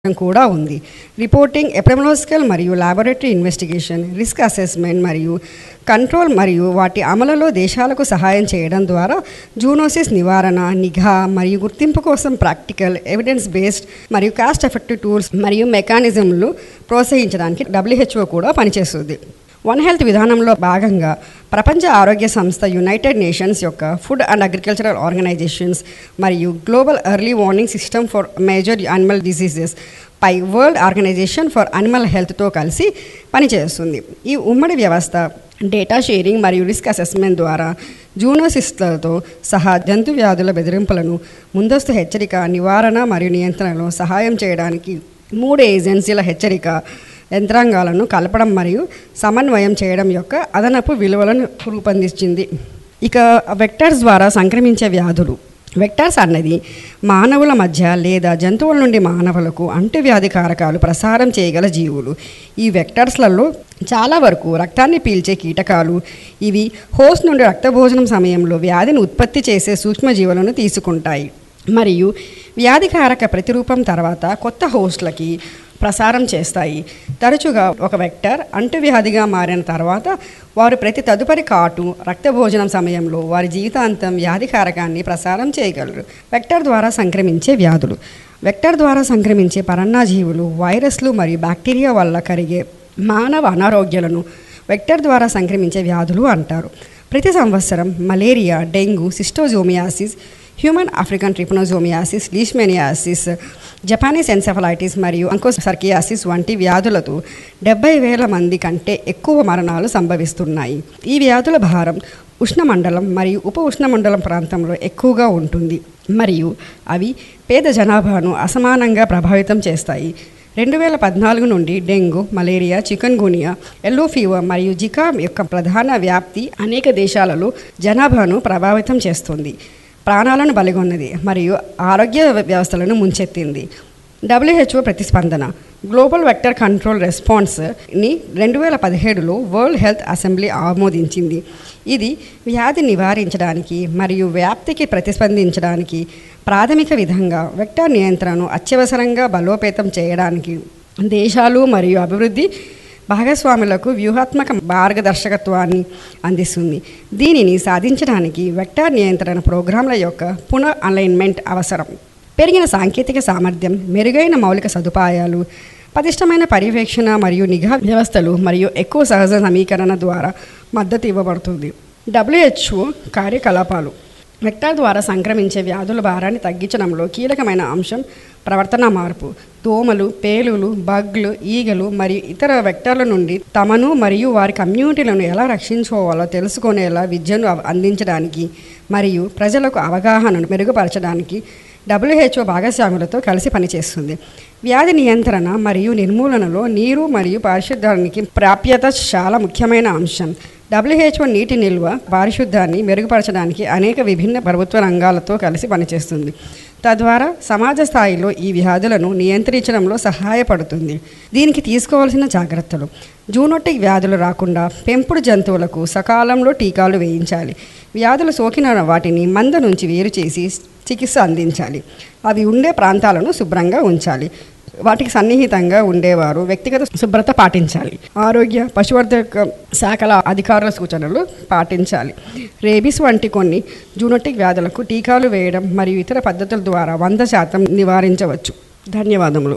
కూడా ఉంది reporting epidemiological మరియు లాబొరేటరీ ఇన్వెస్టిగేషన్ రిస్క్ అసెస్మెంట్ మరియు కంట్రోల్ మరియు వాటి అమలులో దేశాలకు సహాయం చేయడం ద్వారా జూనోసిస్ నివారణ నిఘా మరియు గుర్తింపు కోసం ప్రాక్టికల్ ఎవిడెన్స్ బేస్డ్ మరియు కాస్ట్ ఎఫెక్టివ్ టూల్స్ మరియు మెకానిజంలు ప్రోత్సహించడానికి డబ్ల్యూహెచ్ఓ కూడా పనిచేస్తుంది వన్ హెల్త్ విధానంలో భాగంగా ప్రపంచ ఆరోగ్య సంస్థ యునైటెడ్ నేషన్స్ యొక్క ఫుడ్ అండ్ అగ్రికల్చరల్ ఆర్గనైజేషన్స్ మరియు global early warning system for major animal diseases పై వరల్డ్ ఆర్గనైజేషన్ ఫర్ అనిమల్ హెల్త్తో కలిసి పనిచేస్తుంది ఈ ఉమ్మడి వ్యవస్థ డేటా షేరింగ్ మరియు రిస్క్ అసెస్మెంట్ ద్వారా జూనోసిస్లతో సహా జంతు వ్యాధుల బెదిరింపులను ముందస్తు హెచ్చరిక నివారణ మరియు నియంత్రణలో సహాయం చేయడానికి మూడు ఏజెన్సీల హెచ్చరిక యంత్రాంగాలను కలపడం మరియు సమన్వయం చేయడం యొక్క అదనపు విలువలను రూపొందించింది ఇక వెక్టర్స్ ద్వారా సంక్రమించే వ్యాధులు వెక్టర్స్ అన్నది మానవుల మధ్య లేదా జంతువుల నుండి మానవులకు అంటువ్యాధి కారకాలు ప్రసారం చేయగల జీవులు ఈ వెక్టర్స్లలో చాలా వరకు రక్తాన్ని పీల్చే కీటకాలు ఇవి హోస్ట్ నుండి రక్తభోజనం సమయంలో వ్యాధిని ఉత్పత్తి చేసే సూక్ష్మజీవులను తీసుకుంటాయి మరియు వ్యాధికారక ప్రతిరూపం తర్వాత కొత్త హోస్ట్లకి ప్రసారం చేస్తాయి తరచుగా ఒక వెక్టర్ అంటువ్యాధిగా మారిన తర్వాత వారు ప్రతి తదుపరి కాటు రక్తభోజనం సమయంలో వారి జీవితాంతం వ్యాధికారకాన్ని ప్రసారం చేయగలరు వెక్టర్ ద్వారా సంక్రమించే వ్యాధులు వెక్టర్ ద్వారా సంక్రమించే పరన్నాజీవులు వైరస్లు మరియు బ్యాక్టీరియా వల్ల కరిగే మానవ అనారోగ్యాలను వెక్టర్ ద్వారా సంక్రమించే వ్యాధులు అంటారు ప్రతి సంవత్సరం malaria dengue schistosomiasis human African trypanosomiasis leishmaniasis Japanese encephalitis మరియు అంకోసర్కియాసిస్ వంటి వ్యాధులతో డెబ్బై వేల మంది కంటే ఎక్కువ మరణాలు సంభవిస్తున్నాయి ఈ వ్యాధుల భారం ఉష్ణమండలం మరియు ఉప ఉష్ణమండలం ప్రాంతంలో ఎక్కువగా ఉంటుంది మరియు అవి పేద జనాభాను అసమానంగా ప్రభావితం చేస్తాయి రెండు వేల పద్నాలుగు నుండి dengue malaria chikungunya yellow fever మరియు జికా యొక్క ప్రధాన వ్యాప్తి అనేక దేశాలలో జనాభాను ప్రభావితం చేస్తుంది ప్రాణాలను బలిగొన్నది మరియు ఆరోగ్య వ్యవస్థలను ముంచెత్తింది డబ్ల్యూహెచ్ఓ ప్రతిస్పందన గ్లోబల్ వెక్టర్ కంట్రోల్ రెస్పాన్స్ని రెండు వేల పదిహేడులో వరల్డ్ హెల్త్ అసెంబ్లీ ఆమోదించింది ఇది వ్యాధి నివారించడానికి మరియు వ్యాప్తికి ప్రతిస్పందించడానికి ప్రాథమిక విధంగా వెక్టర్ నియంత్రణను అత్యవసరంగా బలోపేతం చేయడానికి దేశాలు మరియు అభివృద్ధి భాగస్వాములకు వ్యూహాత్మక మార్గదర్శకత్వాన్ని అందిస్తుంది దీనిని సాధించడానికి వెక్టార్ నియంత్రణ ప్రోగ్రాంల యొక్క పునః అలైన్మెంట్ అవసరం పెరిగిన సాంకేతిక సామర్థ్యం మెరుగైన మౌలిక సదుపాయాలు పటిష్టమైన పర్యవేక్షణ మరియు నిఘా వ్యవస్థలు మరియు ఎక్కువ సహజ సమీకరణ ద్వారా మద్దతు ఇవ్వబడుతుంది డబ్ల్యూహెచ్ఓ కార్యకలాపాలు వెక్టార్ ద్వారా సంక్రమించే వ్యాధుల భారాన్ని తగ్గించడంలో కీలకమైన అంశం ప్రవర్తన మార్పు దోమలు పేలులు బగ్లు ఈగలు మరియు ఇతర వెక్టర్ల నుండి తమను మరియు వారి కమ్యూనిటీలను ఎలా రక్షించుకోవాలో తెలుసుకునేలా విద్యను అవ- అందించడానికి మరియు ప్రజలకు అవగాహనను మెరుగుపరచడానికి డబ్ల్యూహెచ్ఓ భాగస్వాములతో కలిసి పనిచేస్తుంది వ్యాధి నియంత్రణ మరియు నిర్మూలనలో నీరు మరియు పారిశుద్ధ్యానికి ప్రాప్యత చాలా ముఖ్యమైన అంశం డబ్ల్యూహెచ్ఓ నీటి నిల్వ పారిశుద్ధ్యాన్ని మెరుగుపరచడానికి అనేక విభిన్న ప్రభుత్వ రంగాలతో కలిసి పనిచేస్తుంది తద్వారా సమాజ స్థాయిలో ఈ వ్యాధులను నియంత్రించడంలో సహాయపడుతుంది దీనికి తీసుకోవాల్సిన జాగ్రత్తలు జూనోటిక్ వ్యాధులు రాకుండా పెంపుడు జంతువులకు సకాలంలో టీకాలు వేయించాలి వ్యాధులు సోకిన వాటిని మంద నుంచి వేరు చేసి చికిత్స అందించాలి అవి ఉండే ప్రాంతాలను శుభ్రంగా ఉంచాలి వాటికి సన్నిహితంగా ఉండేవారు వ్యక్తిగత శుభ్రత పాటించాలి ఆరోగ్య పశువర్ధక శాఖల అధికారుల సూచనలు పాటించాలి రేబిస్ వంటి కొన్ని జూనోటిక్ వ్యాధులకు టీకాలు వేయడం మరియు ఇతర పద్ధతుల ద్వారా వంద శాతం నివారించవచ్చు ధన్యవాదములు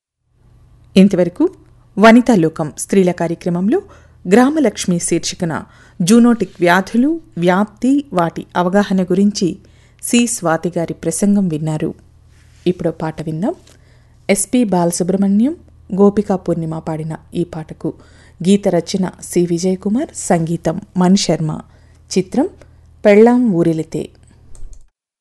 ఇంతవరకు వనితా లోకం స్త్రీల కార్యక్రమంలో గ్రామలక్ష్మి శీర్షికన జూనోటిక్ వ్యాధులు వ్యాప్తి వాటి అవగాహన గురించి సి స్వాతి గారి ప్రసంగం విన్నారు ఇప్పుడు పాట విందాం ఎస్పి బాలసుబ్రహ్మణ్యం గోపికా పూర్ణిమ పాడిన ఈ పాటకు గీత రచన సి విజయ్ కుమార్ సంగీతం మణి శర్మ చిత్రం పెళ్ళాం ఊరిలితే